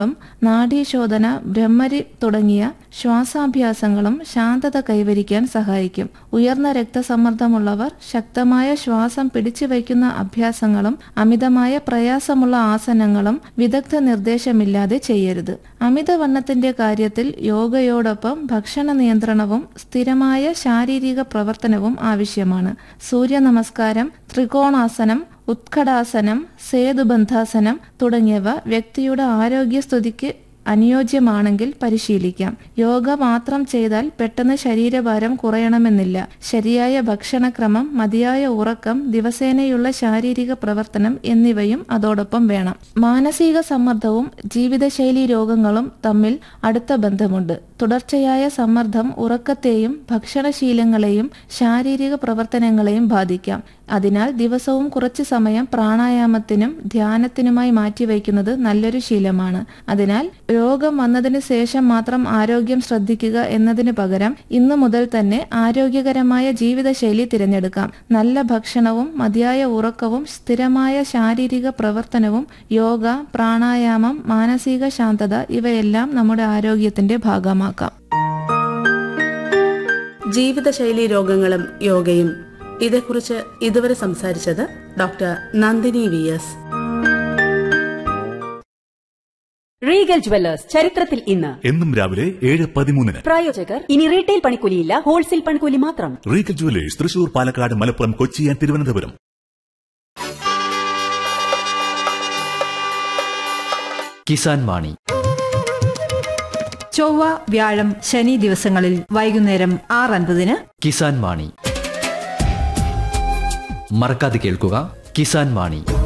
ഉം നാഡീശോധന ബ്രഹ്മരി തുടങ്ങിയ ശ്വാസാഭ്യാസങ്ങളും ശാന്തത കൈവരിക്കാൻ സഹായിക്കും ഉയർന്ന രക്തസമ്മർദ്ദമുള്ളവർ ശക്തമായ ശ്വാസം പിടിച്ചു വയ്ക്കുന്ന അഭ്യാസങ്ങളും അമിതമായ പ്രയാസമുള്ള ആസനങ്ങളും വിദഗ്ധ നിർദ്ദേശമില്ലാതെ ചെയ്യരുത് അമിതവണ്ണത്തിന്റെ കാര്യത്തിൽ യോഗയോടൊപ്പം ഭക്ഷണ നിയന്ത്രണവും സ്ഥിരമായ ശാരീരിക പ്രവർത്തനവും ആവശ്യമാണ് സൂര്യ നമസ്കാരം ത്രികോണാസനം ഉത്കടാസനം സേതുബന്ധാസനം തുടങ്ങിയവ വ്യക്തിയുടെ ആരോഗ്യസ്ഥിതിക്ക് അനുയോജ്യമാണെങ്കിൽ പരിശീലിക്കാം യോഗ മാത്രം ചെയ്താൽ പെട്ടെന്ന് ശരീരഭാരം കുറയണമെന്നില്ല ശരിയായ ഭക്ഷണക്രമം മതിയായ ഉറക്കം ദിവസേനയുള്ള ശാരീരിക പ്രവർത്തനം എന്നിവയും അതോടൊപ്പം വേണം മാനസിക സമ്മർദ്ദവും ജീവിതശൈലി രോഗങ്ങളും തമ്മിൽ അടുത്ത ബന്ധമുണ്ട് തുടർച്ചയായ സമ്മർദ്ദം ഉറക്കത്തെയും ഭക്ഷണശീലങ്ങളെയും ശാരീരിക പ്രവർത്തനങ്ങളെയും ബാധിക്കാം അതിനാൽ ദിവസവും കുറച്ചു സമയം പ്രാണായാമത്തിനും ധ്യാനത്തിനുമായി മാറ്റിവെക്കുന്നത് നല്ലൊരു ശീലമാണ് അതിനാൽ രോഗം വന്നതിന് ശേഷം മാത്രം ആരോഗ്യം ശ്രദ്ധിക്കുക എന്നതിന് പകരം ഇന്നു മുതൽ തന്നെ ആരോഗ്യകരമായ ജീവിതശൈലി തിരഞ്ഞെടുക്കാം നല്ല ഭക്ഷണവും മതിയായ ഉറക്കവും സ്ഥിരമായ ശാരീരിക പ്രവർത്തനവും യോഗ പ്രാണായാമം മാനസിക ശാന്തത ഇവയെല്ലാം നമ്മുടെ ആരോഗ്യത്തിന്റെ ഭാഗമാക്കാം ജീവിതശൈലി രോഗങ്ങളും യോഗയും ഇതേക്കുറിച്ച് ഇതുവരെ സംസാരിച്ചത് doctor Nandini V S Regal Jewellers ചരിത്രത്തിൽ ഇന്ന് എന്നും രാവിലെ ഏഴ് പതിമൂന്നിന് പ്രായോജകർ ഇനി റീറ്റെയിൽ പണിക്കൂലിയില്ല ഹോൾസെയിൽ പണിക്കൂലി മാത്രം Regal Jewellers Thrissur Palakkad Malappuram Kochi and Thiruvananthapuram Kisan Vani ചൊവ്വ വ്യാഴം ശനി ദിവസങ്ങളിൽ വൈകുന്നേരം ആറ് അൻപതിന് കിസാൻ വാണി മറക്കാതെ കേൾക്കുക കിസാൻ വാണി